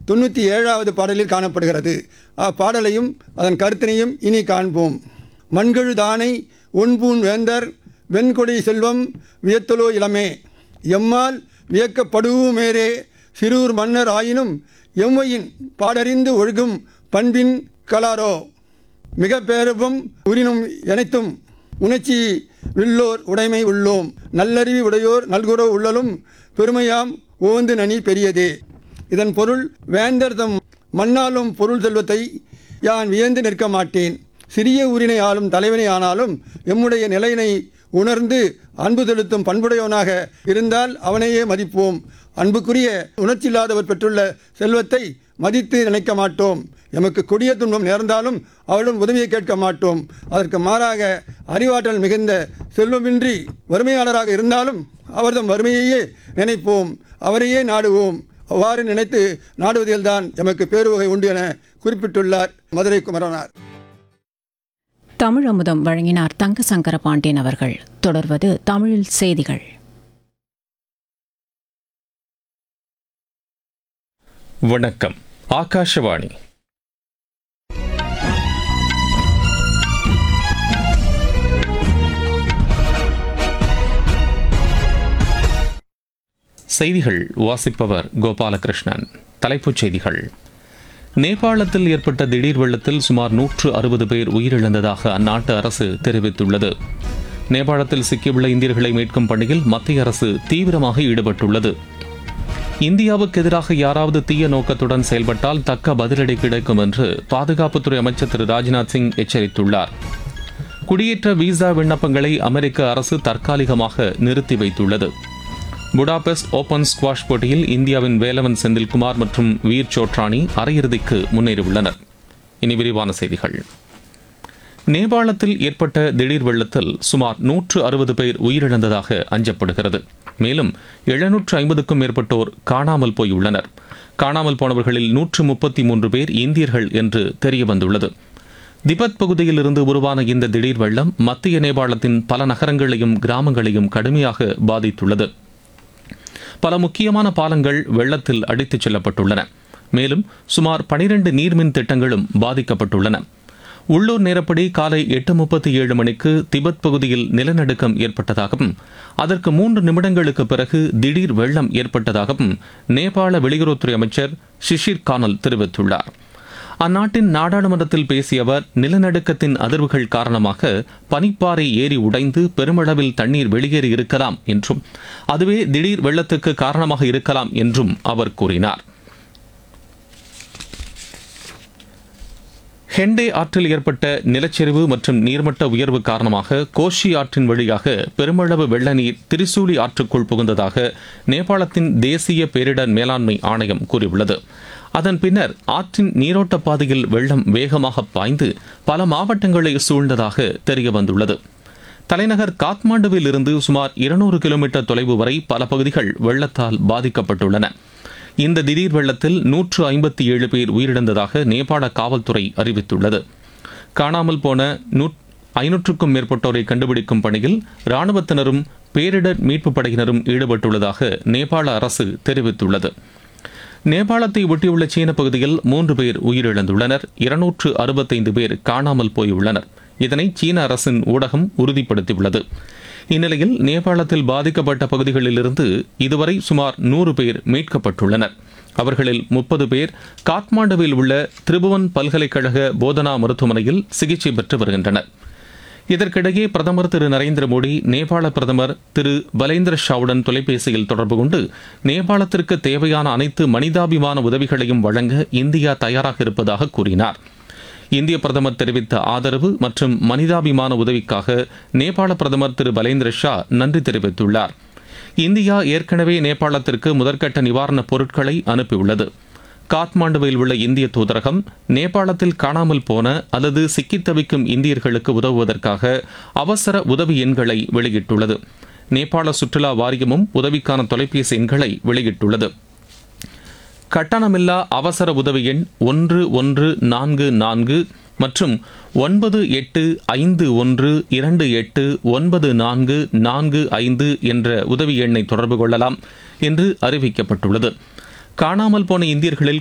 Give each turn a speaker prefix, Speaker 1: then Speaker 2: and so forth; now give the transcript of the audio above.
Speaker 1: தொண்ணூற்றி ஏழாவது பாடலில் காணப்படுகிறது அப்பாடலையும் அதன் கருத்தினையும் இனி காண்போம் மண்கழு தானை ஒன்பூன் வேந்தர் வெண்கொடை செல்வம் வியத்தலோ இளமே எம்மால் வியக்கப்படுவுமேரே சிறூர் மன்னர் ஆயினும் எம்மையின் பாடறிந்து ஒழுகும் பண்பின் கலாரோ மிக பேரவும் உரினும் எனைத்தும் உணர்ச்சி வில்லோர் உடைமை உள்ளோம் நல்லறிவு உடையோர் நல்குறவு உள்ளலும் பெருமையாம் ஓந்து நனி பெரியதே இதன் பொருள் வேந்தர் தம் மண்ணாலும் பொருள் செல்வத்தை யான் வியந்து நிற்க மாட்டேன் சிறிய ஊரினை ஆளும் தலைவனை ஆனாலும் எம்முடைய நிலையினை உணர்ந்து அன்பு செலுத்தும் பண்புடையவனாக இருந்தால் அவனையே மதிப்போம் அன்புக்குரிய உணர்ச்சியில்லாதவர் பெற்றுள்ள செல்வத்தை மதித்து நினைக்க மாட்டோம் எமக்கு கொடிய துன்பம் நேர்ந்தாலும் அவரிடம் உதவியை கேட்க மாட்டோம் அதற்கு மாறாக அறிவாற்றல் மிகுந்த செல்வமின்றி வறுமையாளராக இருந்தாலும் அவர்தம் வறுமையையே நினைப்போம் அவரையே நாடுவோம் அவ்வாறு நினைத்து நாடுவதில்தான் எமக்கு பேருவகை உண்டு என குறிப்பிட்டுள்ளார் மதுரை குமரனார்
Speaker 2: தமிழ் அமுதம் வழங்கினார் தங்கசங்கர பாண்டியன் அவர்கள் தொடர்வது தமிழில் செய்திகள்
Speaker 3: வணக்கம் ஆகாஷவாணி செய்திகள் வாசிப்பவர் கோபாலகிருஷ்ணன் தலைப்புச் செய்திகள் நேபாளத்தில் ஏற்பட்ட திடீர் வெள்ளத்தில் சுமார் நூற்று அறுபது பேர் உயிரிழந்ததாக அந்நாட்டு அரசு தெரிவித்துள்ளது நேபாளத்தில் சிக்கியுள்ள இந்தியர்களை மீட்கும் பணியில் மத்திய அரசு தீவிரமாக ஈடுபட்டுள்ளது இந்தியாவுக்கு எதிராக யாராவது தீய நோக்கத்துடன் செயல்பட்டால் தக்க பதிலடி கிடைக்கும் என்று பாதுகாப்புத்துறை அமைச்சர் திரு ராஜ்நாத் சிங் எச்சரித்துள்ளார் குடியேற்ற விசா விண்ணப்பங்களை அமெரிக்க அரசு தற்காலிகமாக நிறுத்தி வைத்துள்ளது புடாபெஸ்ட் ஓபன் ஸ்குவாஷ் போட்டியில் இந்தியாவின் வேலவன் செந்தில்குமார் மற்றும் வீர் சோட்ரானி அரையிறுதிக்கு முன்னேறியுள்ளனர் இனி விரிவான செய்திகள் நேபாளத்தில் ஏற்பட்ட திடீர் வெள்ளத்தில் சுமார் நூற்று அறுபது பேர் உயிரிழந்ததாக அஞ்சப்படுகிறது மேலும் எழுநூற்று ஐம்பதுக்கும் மேற்பட்டோர் காணாமல் போயுள்ளனர் காணாமல் போனவர்களில் நூற்று முப்பத்தி மூன்று பேர் இந்தியர்கள் என்று தெரியவந்துள்ளது திபெத் பகுதியில் இருந்து உருவான இந்த திடீர் வெள்ளம் மத்திய நேபாளத்தின் பல நகரங்களையும் கிராமங்களையும் கடுமையாக பாதித்துள்ளது பல முக்கியமான பாலங்கள் வெள்ளத்தில் அடித்துச் செல்லப்பட்டுள்ளன மேலும் சுமார் பனிரெண்டு நீர்மின் திட்டங்களும் பாதிக்கப்பட்டுள்ளன உள்ளூர் நேரப்படி காலை எட்டு முப்பத்தி ஏழு மணிக்கு திபெத் பகுதியில் நிலநடுக்கம் ஏற்பட்டதாகவும் அதற்கு மூன்று நிமிடங்களுக்கு பிறகு திடீர் வெள்ளம் ஏற்பட்டதாகவும் நேபாள வெளியுறவுத்துறை அமைச்சர் ஷிஷிர் கானல் தெரிவித்துள்ளார் அந்நாட்டின் நாடாளுமன்றத்தில் பேசிய அவர் நிலநடுக்கத்தின் அதிர்வுகள் காரணமாக பனிப்பாறை ஏறி உடைந்து பெருமளவில் தண்ணீர் வெளியேறி இருக்கலாம் என்றும் அதுவே திடீர் வெள்ளத்துக்கு காரணமாக இருக்கலாம் என்றும் அவர் கூறினார் ஹெண்டே ஆற்றில் ஏற்பட்ட நிலச்சரிவு மற்றும் நீர்மட்ட உயர்வு காரணமாக கோஷி ஆற்றின் வழியாக பெருமளவு வெள்ள நீர் திரிசூலி ஆற்றுக்குள் புகுந்ததாக நேபாளத்தின் தேசிய பேரிடர் மேலாண்மை ஆணையம் கூறியுள்ளது அதன் பின்னர் ஆற்றின் நீரோட்ட பாதையில் வெள்ளம் வேகமாக பாய்ந்து பல மாவட்டங்களை சூழ்ந்ததாக தெரிய வந்துள்ளது தலைநகர் காத்மாண்டுவில் இருந்து சுமார் இருநூறு கிலோமீட்டர் தொலைவு வரை பல பகுதிகள் வெள்ளத்தால் பாதிக்கப்பட்டுள்ளன இந்த திடீர் வெள்ளத்தில் நூற்று ஐம்பத்தி ஏழு பேர் உயிரிழந்ததாக நேபாள காவல்துறை அறிவித்துள்ளது காணாமல் போன ஐநூற்றுக்கும் மேற்பட்டோரை கண்டுபிடிக்கும் பணியில் ராணுவத்தினரும் பேரிடர் மீட்புப் படையினரும் ஈடுபட்டுள்ளதாக நேபாள அரசு தெரிவித்துள்ளது நேபாளத்தை ஒட்டியுள்ள சீன பகுதியில் மூன்று பேர் உயிரிழந்துள்ளனர் இருநூற்று அறுபத்தைந்து பேர் காணாமல் போயுள்ளனர் இதனை சீன அரசின் ஊடகம் உறுதிப்படுத்தியுள்ளது இந்நிலையில் நேபாளத்தில் பாதிக்கப்பட்ட பகுதிகளிலிருந்து இதுவரை சுமார் நூறு பேர் மீட்கப்பட்டுள்ளனர் அவர்களில் முப்பது பேர் காத்மாண்டுவில் உள்ள திரிபுவன் பல்கலைக்கழக போதனா மருத்துவமனையில் சிகிச்சை பெற்று வருகின்றனர் இதற்கிடையே பிரதமர் திரு நரேந்திர மோடி நேபாள பிரதமர் திரு பலேந்திர ஷாவுடன் தொலைபேசியில் தொடர்பு கொண்டு நேபாளத்திற்கு தேவையான அனைத்து மனிதாபிமான உதவிகளையும் வழங்க இந்தியா தயாராக இருப்பதாக கூறினார் இந்திய பிரதமர் தெரிவித்த ஆதரவு மற்றும் மனிதாபிமான உதவிக்காக நேபாள பிரதமர் திரு பலேந்திர ஷா நன்றி தெரிவித்துள்ளார் இந்தியா ஏற்கனவே நேபாளத்திற்கு முதற்கட்ட நிவாரணப் பொருட்களை அனுப்பியுள்ளது காத்மாண்டுவில் உள்ள இந்திய தூதரகம் நேபாளத்தில் காணாமல் போன அல்லது சிக்கித் தவிக்கும் இந்தியர்களுக்கு உதவுவதற்காக அவசர உதவி எண்களை வெளியிட்டுள்ளது நேபாள சுற்றுலா வாரியமும் உதவிக்கான தொலைபேசி எண்களை வெளியிட்டுள்ளது கட்டணமில்லா அவசர உதவி எண் ஒன்று ஒன்று நான்கு நான்கு மற்றும் ஒன்பது எட்டு ஐந்து ஒன்று இரண்டு எட்டு ஒன்பது நான்கு நான்கு ஐந்து என்ற உதவி எண்ணை தொடர்பு கொள்ளலாம் என்று அறிவிக்கப்பட்டுள்ளது காணாமல் போன இந்தியர்களில்